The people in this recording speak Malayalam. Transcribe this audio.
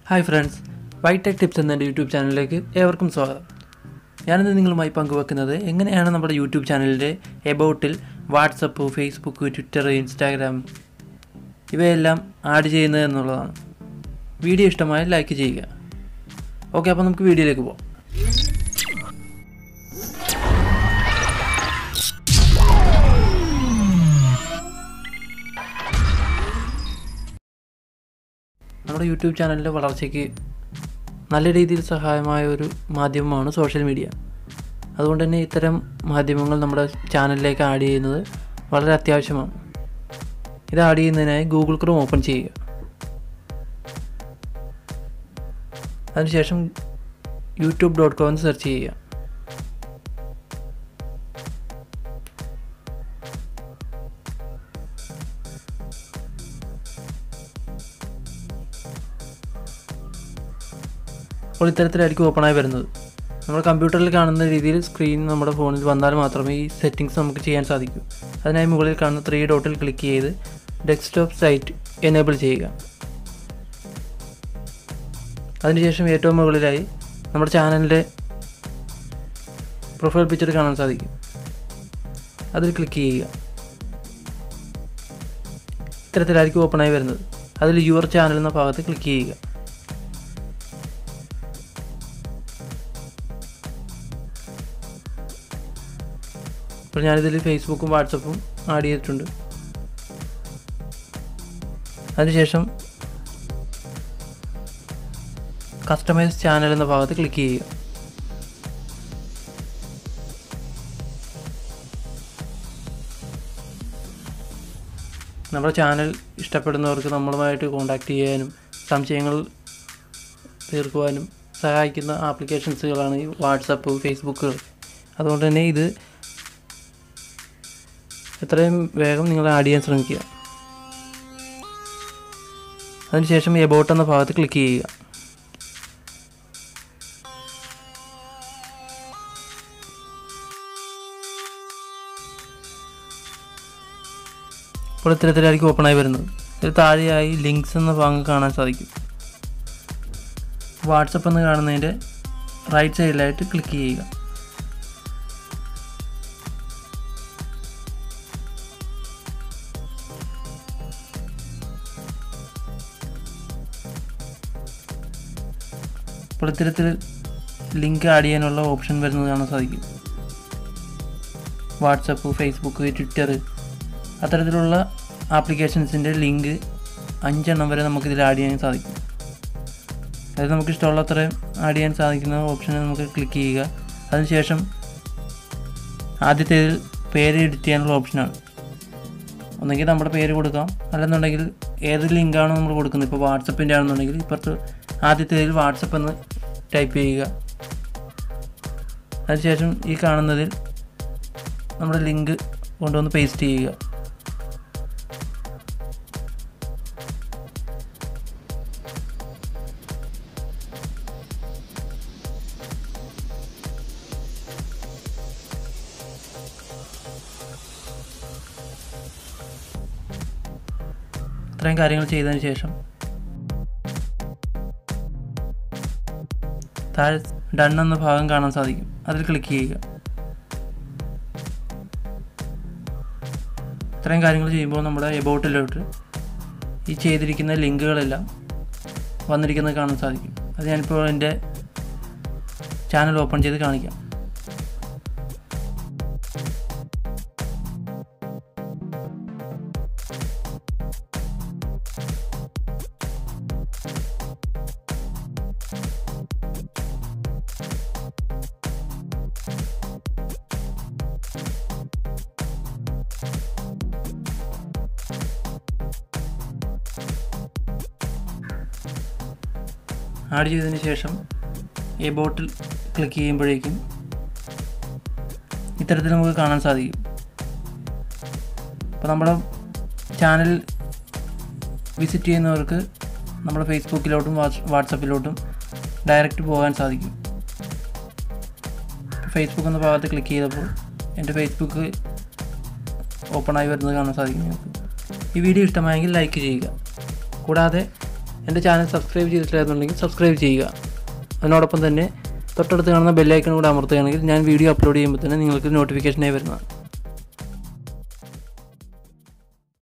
hi friends white tech tips എന്ന എൻ്റെ യൂട്യൂബ് ചാനലിലേക്ക് ഏവർക്കും സ്വാഗതം ഞാനിന്ന് നിങ്ങളുമായി പങ്കുവെക്കുന്നത് എങ്ങനെയാണ് നമ്മുടെ യൂട്യൂബ് ചാനലിൻ്റെ എബൌട്ടിൽ വാട്സപ്പ് ഫേസ്ബുക്ക് ട്വിറ്റർ ഇൻസ്റ്റാഗ്രാം ഇവയെല്ലാം ആഡ് ചെയ്യുന്നത് എന്നുള്ളതാണ് വീഡിയോ ഇഷ്ടമായാൽ ലൈക്ക് ചെയ്യുക ഓക്കെ അപ്പോൾ നമുക്ക് വീഡിയോയിലേക്ക് പോകാം നമ്മുടെ യൂട്യൂബ് ചാനലിൻ്റെ വളർച്ചയ്ക്ക് നല്ല രീതിയിൽ സഹായമായ ഒരു മാധ്യമമാണ് സോഷ്യൽ മീഡിയ അതുകൊണ്ട് തന്നെ ഇത്തരം മാധ്യമങ്ങൾ നമ്മുടെ ചാനലിലേക്ക് ആഡ് ചെയ്യുന്നത് വളരെ അത്യാവശ്യമാണ് ഇത് ആഡ് ചെയ്യുന്നതിനായി ഗൂഗിൾ ക്രോം ഓപ്പൺ ചെയ്യുക അതിനുശേഷം യൂട്യൂബ് ഡോട്ട് കോം എന്ന് സെർച്ച് ചെയ്യുക അപ്പോൾ ഇത്തരത്തിലായിരിക്കും ഓപ്പണായി വരുന്നത് നമ്മുടെ കമ്പ്യൂട്ടറിൽ കാണുന്ന രീതിയിൽ സ്ക്രീൻ നമ്മുടെ ഫോണിൽ വന്നാൽ മാത്രമേ ഈ സെറ്റിങ്സ് നമുക്ക് ചെയ്യാൻ സാധിക്കൂ അതിനായി മുകളിൽ കാണുന്ന ത്രീ ഡോട്ടിൽ ക്ലിക്ക് ചെയ്ത് ഡെസ്ക്ടോപ്പ് സൈറ്റ് എനേബിൾ ചെയ്യുക അതിനുശേഷം ഏറ്റവും മുകളിലായി നമ്മുടെ ചാനലിൻ്റെ പ്രൊഫൈൽ പിക്ചർ കാണാൻ സാധിക്കും അതിൽ ക്ലിക്ക് ചെയ്യുക ഇത്തരത്തിലായിരിക്കും ഓപ്പണായി വരുന്നത് അതിൽ യുവർ ചാനൽ എന്ന ഭാഗത്ത് ക്ലിക്ക് ചെയ്യുക ഇപ്പോൾ ഞാനിതിൽ ഫേസ്ബുക്കും വാട്സപ്പും ആഡ് ചെയ്തിട്ടുണ്ട് അതിനുശേഷം കസ്റ്റമൈസ് ചാനൽ എന്ന ഭാഗത്ത് ക്ലിക്ക് ചെയ്യുക നമ്മുടെ ചാനൽ ഇഷ്ടപ്പെടുന്നവർക്ക് നമ്മളുമായിട്ട് കോൺടാക്റ്റ് ചെയ്യാനും സംശയങ്ങൾ തീർക്കുവാനും സഹായിക്കുന്ന ആപ്ലിക്കേഷൻസുകളാണ് ഈ വാട്സപ്പ് ഫേസ്ബുക്കുകൾ അതുകൊണ്ട് തന്നെ ഇത് എത്രയും വേഗം നിങ്ങൾ ആഡ് ചെയ്യാൻ ശ്രമിക്കുക അതിനുശേഷം എബോട്ട് എന്ന ഭാഗത്ത് ക്ലിക്ക് ചെയ്യുക ഇപ്പോൾ ഇത്തരത്തിലായിരിക്കും ഓപ്പണായി വരുന്നത് ഇതിൽ താഴെയായി ലിങ്ക്സ് എന്ന ഭാഗം കാണാൻ സാധിക്കും വാട്സപ്പ് എന്ന് കാണുന്നതിൻ്റെ റൈറ്റ് സൈഡിലായിട്ട് ക്ലിക്ക് ചെയ്യുക അപ്പോൾ ഇത്തരത്തിൽ ലിങ്ക് ആഡ് ചെയ്യാനുള്ള ഓപ്ഷൻ വരുന്നത് കാണാൻ സാധിക്കും വാട്സപ്പ് ഫേസ്ബുക്ക് ട്വിറ്റർ അത്തരത്തിലുള്ള ആപ്ലിക്കേഷൻസിൻ്റെ ലിങ്ക് അഞ്ചെണ്ണം വരെ നമുക്കിതിൽ ആഡ് ചെയ്യാൻ സാധിക്കും അതായത് നമുക്ക് ഇഷ്ടമുള്ള അത്രയും ആഡ് ചെയ്യാൻ സാധിക്കുന്ന ഓപ്ഷൻ നമുക്ക് ക്ലിക്ക് ചെയ്യുക അതിനുശേഷം ആദ്യത്തേതിൽ പേര് എഡിറ്റ് ചെയ്യാനുള്ള ഓപ്ഷനാണ് ഒന്നെങ്കിൽ നമ്മുടെ പേര് കൊടുക്കാം അല്ലെന്നുണ്ടെങ്കിൽ ഏത് ലിങ്കാണോ നമ്മൾ കൊടുക്കുന്നത് ഇപ്പോൾ വാട്സപ്പിൻ്റെ ആണെന്നുണ്ടെങ്കിൽ ഇപ്പുറത്ത് ആദ്യത്തേതിൽ വാട്സപ്പ് എന്ന് ടൈപ്പ് ചെയ്യുക അതിനുശേഷം ഈ കാണുന്നതിൽ നമ്മുടെ ലിങ്ക് കൊണ്ടുവന്ന് പേസ്റ്റ് ചെയ്യുക ഇത്രയും കാര്യങ്ങൾ ചെയ്തതിന് ശേഷം താഴെ ഡൺ എന്ന ഭാഗം കാണാൻ സാധിക്കും അതിൽ ക്ലിക്ക് ചെയ്യുക ഇത്രയും കാര്യങ്ങൾ ചെയ്യുമ്പോൾ നമ്മുടെ എബൌട്ടിലോട്ട് ഈ ചെയ്തിരിക്കുന്ന ലിങ്കുകളെല്ലാം വന്നിരിക്കുന്നത് കാണാൻ സാധിക്കും അത് ഞാനിപ്പോൾ എൻ്റെ ചാനൽ ഓപ്പൺ ചെയ്ത് കാണിക്കാം ആഡ് ചെയ്തതിന് ശേഷം ഈ ബോട്ടിൽ ക്ലിക്ക് ചെയ്യുമ്പോഴേക്കും ഇത്തരത്തിൽ നമുക്ക് കാണാൻ സാധിക്കും അപ്പോൾ നമ്മുടെ ചാനൽ വിസിറ്റ് ചെയ്യുന്നവർക്ക് നമ്മുടെ ഫേസ്ബുക്കിലോട്ടും വാട്സപ്പിലോട്ടും ഡയറക്റ്റ് പോകാൻ സാധിക്കും ഫേസ്ബുക്ക് എന്ന ഭാഗത്ത് ക്ലിക്ക് ചെയ്തപ്പോൾ എൻ്റെ ഫേസ്ബുക്ക് ഓപ്പണായി വരുന്നത് കാണാൻ സാധിക്കും നിങ്ങൾക്ക് ഈ വീഡിയോ ഇഷ്ടമായെങ്കിൽ ലൈക്ക് ചെയ്യുക കൂടാതെ എൻ്റെ ചാനൽ സബ്സ്ക്രൈബ് ചെയ്തിട്ടില്ലാന്നുണ്ടെങ്കിൽ സബ്സ്ക്രൈബ് ചെയ്യുക അതിനോടൊപ്പം തന്നെ തൊട്ടടുത്ത് കാണുന്ന ബെല്ലൈക്കൺ കൂടെ അമർത്തുകയാണെങ്കിൽ ഞാൻ വീഡിയോ അപ്ലോഡ് ചെയ്യുമ്പോൾ തന്നെ നിങ്ങൾക്ക് നോട്ടിഫിക്കേഷനായി വരുന്നതാണ്